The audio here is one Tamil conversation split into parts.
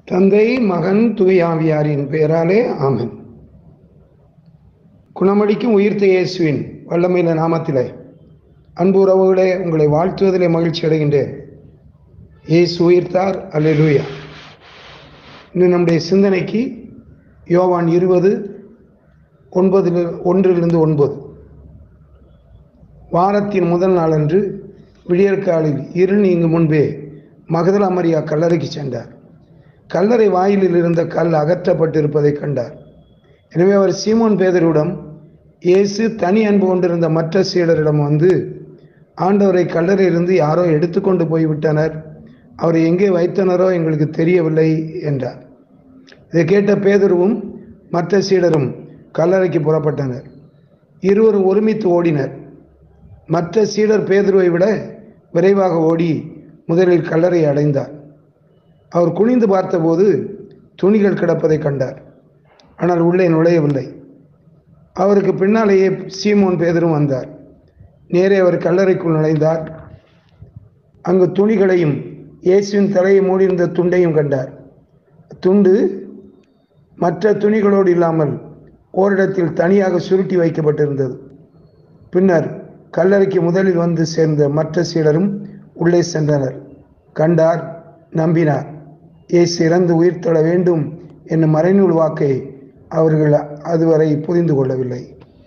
தந்தை மகன் தூயாவியாரின் பெயராலே ஆமென் குணமளிக்கும் உயிர்த்த இயேசுவின் வல்லமையில நாமத்திலே அன்பு உறவுகளே உங்களை வாழ்த்துவதிலே மகிழ்ச்சி அடைகின்றேன் இயேசு உயிர்த்தார் அல்லேலூயா இன்று நம்முடைய சிந்தனைக்கு யோவான் இருபது ஒன்பதில் ஒன்றிலிருந்து ஒன்பது வாரத்தின் முதல் நாளன்று விடியற்காலில் இருள் நீங்கும் முன்பே மகதலா மரியா கல்லறைக்கு சென்றார் கல்லறை வாயிலில் இருந்த கல் அகற்றப்பட்டிருப்பதை கண்டார் எனவே அவர் சீமோன் பேதரிடம் இயேசு தனி அன்பு கொண்டிருந்த மற்ற சீடரிடம் வந்து ஆண்டவரை கல்லறையிலிருந்து யாரோ எடுத்துக்கொண்டு போய்விட்டனர் அவரை எங்கே வைத்தனரோ எங்களுக்கு தெரியவில்லை என்றார் இதை கேட்ட பேதருவும் மற்ற சீடரும் கல்லறைக்கு புறப்பட்டனர் இருவரும் ஒருமித்து ஓடினர் மற்ற சீடர் பேதுருவை விட விரைவாக ஓடி முதலில் கல்லறை அடைந்தார் அவர் குனிந்து பார்த்தபோது துணிகள் கிடப்பதை கண்டார் ஆனால் உள்ளே நுழையவில்லை அவருக்கு பின்னாலேயே சீமோன் பேதரும் வந்தார் நேரே அவர் கல்லறைக்குள் நுழைந்தார் அங்கு துணிகளையும் இயேசுவின் தலையை மூடியிருந்த துண்டையும் கண்டார் துண்டு மற்ற துணிகளோடு இல்லாமல் ஓரிடத்தில் தனியாக சுருட்டி வைக்கப்பட்டிருந்தது பின்னர் கல்லறைக்கு முதலில் வந்து சேர்ந்த மற்ற சீடரும் உள்ளே சென்றனர் கண்டார் நம்பினார் இயேசு இறந்து உயிர் தொழ வேண்டும் என்னும் மறைநூல் வாக்கை அவர்கள் அதுவரை புரிந்து கொள்ளவில்லை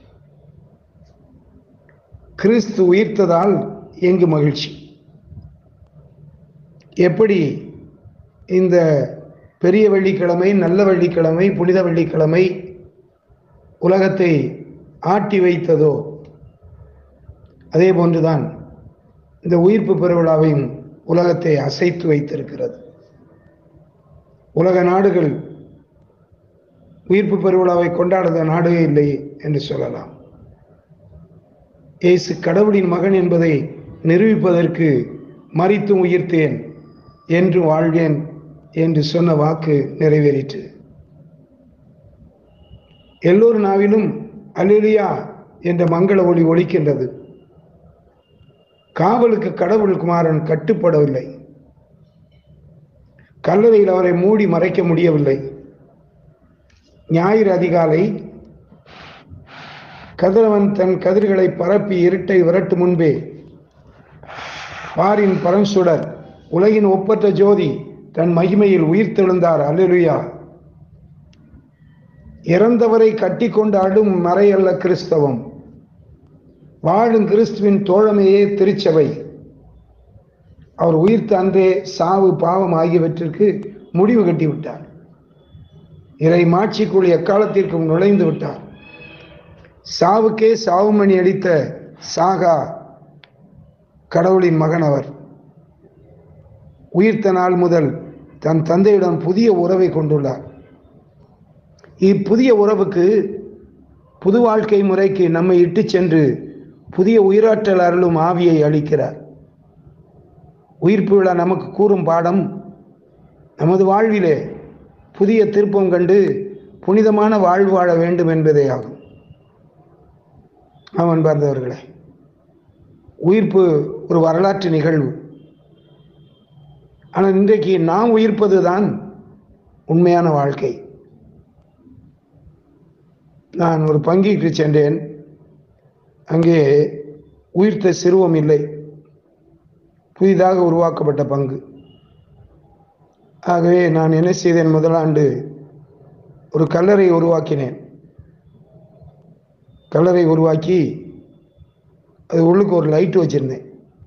கிறிஸ்து உயிர்த்ததால் எங்கு மகிழ்ச்சி எப்படி இந்த பெரிய வெள்ளிக்கிழமை நல்ல வெள்ளிக்கிழமை புனித வெள்ளிக்கிழமை உலகத்தை ஆட்டி வைத்ததோ அதே போன்றுதான் இந்த உயிர்ப்பு பெருவிழாவையும் உலகத்தை அசைத்து வைத்திருக்கிறது உலக நாடுகள் உயிர்ப்பு பெருவிழாவை கொண்டாடாத நாடே இல்லை என்று சொல்லலாம் இயேசு கடவுளின் மகன் என்பதை நிரூபிப்பதற்கு மறித்தும் உயிர்த்தேன் என்று வாழ்வேன் என்று சொன்ன வாக்கு நிறைவேறிற்று எல்லோரு நாவிலும் அல்லேலியா என்ற மங்கள ஒளி ஒலிக்கின்றது காவலுக்கு கடவுள் குமாரன் கட்டுப்படவில்லை கல்லறையில் அவரை மூடி மறைக்க முடியவில்லை ஞாயிறு அதிகாலை கதிரவன் தன் கதிர்களை பரப்பி இருட்டை விரட்டு முன்பே பாரின் பரன்சுடர் உலகின் ஒப்பற்ற ஜோதி தன் மகிமையில் உயிர்த்தெழுந்தார் அல்லேலுயா இறந்தவரை கட்டிக்கொண்டு அடும் மறையல்ல கிறிஸ்தவம் வாழும் கிறிஸ்துவின் தோழமையே திருச்சபை அவர் உயிர்த்த அன்றே சாவு பாவம் ஆகியவற்றிற்கு முடிவு கட்டிவிட்டார் இறை மாட்சிக்குள் எக்காலத்திற்கும் நுழைந்து விட்டார் சாவுக்கே சாவுமணி அடித்த சாகா கடவுளின் மகன் அவர் உயிர்த்த நாள் முதல் தன் தந்தையிடம் புதிய உறவை கொண்டுள்ளார் இப்புதிய உறவுக்கு புது வாழ்க்கை முறைக்கு நம்மை இட்டு சென்று புதிய உயிராற்றல் அருளும் ஆவியை அளிக்கிறார் உயிர்ப்பு விழா நமக்கு கூறும் பாடம் நமது வாழ்விலே புதிய திருப்பம் கண்டு புனிதமான வாழ்வு வாழ வேண்டும் என்பதே ஆகும் அவன் பார்த்தவர்களே உயிர்ப்பு ஒரு வரலாற்று நிகழ்வு ஆனால் இன்றைக்கு நாம் உயிர்ப்பது தான் உண்மையான வாழ்க்கை நான் ஒரு பங்கிற்கு சென்றேன் அங்கே உயிர்த்த சிறுவம் இல்லை புதிதாக உருவாக்கப்பட்ட பங்கு ஆகவே நான் என்ன செய்தேன் முதலாண்டு ஒரு கல்லறை உருவாக்கினேன் கல்லறை உருவாக்கி அது உள்ளுக்கு ஒரு லைட் வச்சுருந்தேன்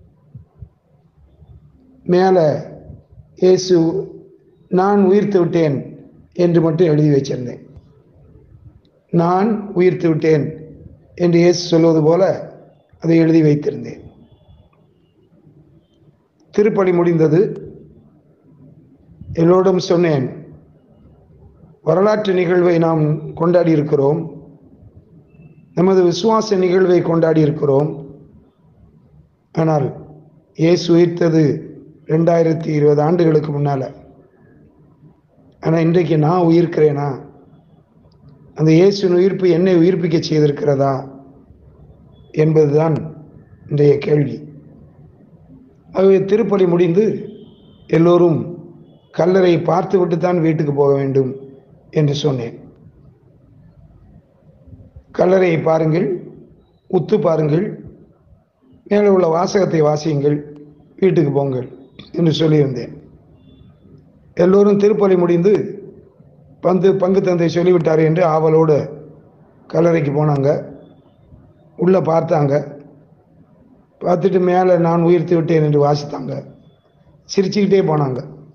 மேலே இயேசு நான் உயிர்த்து விட்டேன் என்று மட்டும் எழுதி வச்சிருந்தேன் நான் உயிர்த்து விட்டேன் என்று இயேசு சொல்வது போல அதை எழுதி வைத்திருந்தேன் திருப்பலி முடிந்தது எல்லோரும் சொன்னேன் வரலாற்று நிகழ்வை நாம் கொண்டாடி இருக்கிறோம் நமது விசுவாச நிகழ்வை கொண்டாடி இருக்கிறோம் ஆனால் இயேசு உயிர்த்தது ரெண்டாயிரத்தி இருபது ஆண்டுகளுக்கு முன்னால் ஆனால் இன்றைக்கு நான் உயிர்க்கிறேனா அந்த இயேசுவின் உயிர்ப்பு என்னை உயிர்ப்பிக்க செய்திருக்கிறதா என்பதுதான் இன்றைய கேள்வி ஆகவே திருப்பலி முடிந்து எல்லோரும் கல்லறை பார்த்துவிட்டு தான் வீட்டுக்கு போக வேண்டும் என்று சொன்னேன் கல்லறையை பாருங்கள் உத்து பாருங்கள் மேலே உள்ள வாசகத்தை வாசியுங்கள் வீட்டுக்கு போங்கள் என்று சொல்லியிருந்தேன் எல்லோரும் திருப்பலி முடிந்து வந்து பங்கு தந்தை சொல்லிவிட்டார் என்று ஆவலோடு கல்லறைக்கு போனாங்க உள்ளே பார்த்தாங்க பார்த்துட்டு மேலே நான் உயிர்த்து விட்டேன் என்று வாசித்தாங்க சிரிச்சுக்கிட்டே போனாங்க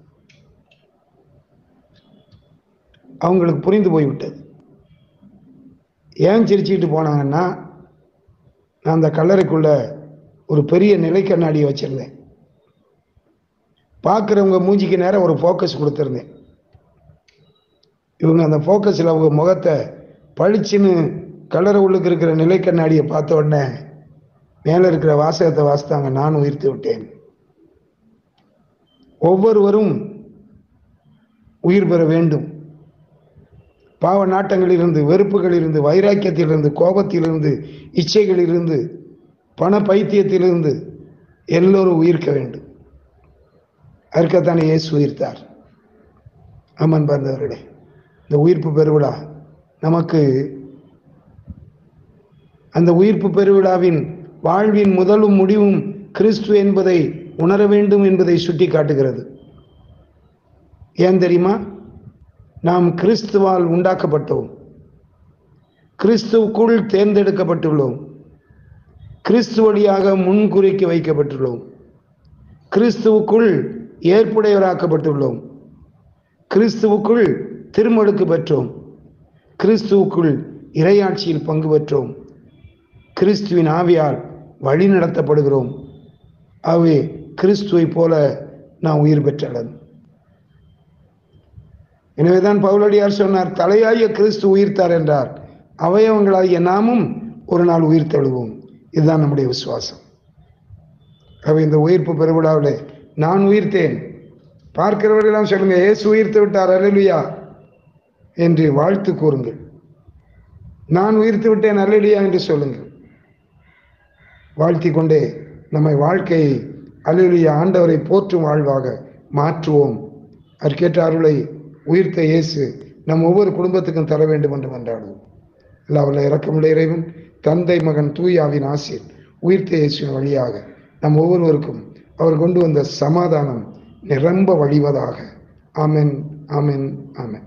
அவங்களுக்கு புரிந்து போய்விட்டது ஏன் சிரிச்சுக்கிட்டு போனாங்கன்னா நான் அந்த கல்லறைக்குள்ள ஒரு பெரிய நிலை கண்ணாடியை வச்சுருந்தேன் பார்க்குறவங்க மூஞ்சிக்கு நேரம் ஒரு ஃபோக்கஸ் கொடுத்துருந்தேன் இவங்க அந்த ஃபோக்கஸில் அவங்க முகத்தை பளிச்சுன்னு கலரை உள்ளுக்கு இருக்கிற நிலை கண்ணாடியை பார்த்த உடனே மேலே இருக்கிற வாசகத்தை வாசித்தாங்க நான் உயிர்த்து விட்டேன் ஒவ்வொருவரும் உயிர் பெற வேண்டும் பாவ நாட்டங்களிலிருந்து வெறுப்புகளிலிருந்து வைராக்கியத்திலிருந்து கோபத்திலிருந்து இச்சைகளிலிருந்து பண பைத்தியத்திலிருந்து எல்லோரும் உயிர்க்க வேண்டும் அதற்காகத்தானே இயேசு உயிர்த்தார் அம்மன் பார்ந்தவர்களே இந்த உயிர்ப்பு பெருவிழா நமக்கு அந்த உயிர்ப்பு பெருவிழாவின் வாழ்வின் முதலும் முடிவும் கிறிஸ்து என்பதை உணர வேண்டும் என்பதை சுட்டி காட்டுகிறது ஏன் தெரியுமா நாம் கிறிஸ்துவால் உண்டாக்கப்பட்டோம் கிறிஸ்துவுக்குள் தேர்ந்தெடுக்கப்பட்டுள்ளோம் கிறிஸ்து வழியாக முன்குறிக்கு வைக்கப்பட்டுள்ளோம் கிறிஸ்துவுக்குள் ஏற்புடையவராக்கப்பட்டுள்ளோம் கிறிஸ்துவுக்குள் திருமழுக்கு பெற்றோம் கிறிஸ்துவுக்குள் இறையாட்சியில் பங்கு பெற்றோம் கிறிஸ்துவின் ஆவியால் வழி நடத்தப்படுகிறோம் ஆகவே கிறிஸ்துவை போல நாம் உயிர் பெற்றளன் எனவேதான் பவுலடியார் சொன்னார் தலையாய கிறிஸ்து உயிர்த்தார் என்றார் அவயவங்களாகிய நாமும் ஒரு நாள் உயிர் தழுவோம் இதுதான் நம்முடைய விசுவாசம் ஆகவே இந்த உயிர்ப்பு பெருவிழாவில் நான் உயிர்த்தேன் பார்க்கிறவர்களெல்லாம் சொல்லுங்க ஏசு உயிர்த்து விட்டார் அலலுயா என்று வாழ்த்து கூறுங்கள் நான் உயிர்த்து விட்டேன் அல்லலியா என்று சொல்லுங்கள் வாழ்த்தி கொண்டே நம்மை வாழ்க்கையை அல்லலியா ஆண்டவரை போற்றும் வாழ்வாக மாற்றுவோம் அதற்கேற்ற அருளை உயிர்த்த இயேசு நம் ஒவ்வொரு குடும்பத்துக்கும் தர வேண்டும் என்று மன்றாடுவோம் எல்லாவல்ல இறக்கமுள்ள இறைவன் தந்தை மகன் தூயாவின் ஆசிர் உயிர்த்த இயேசுவின் வழியாக நம் ஒவ்வொருவருக்கும் அவர் கொண்டு வந்த சமாதானம் நிரம்ப வழிவதாக ஆமென் ஆமென் ஆமென்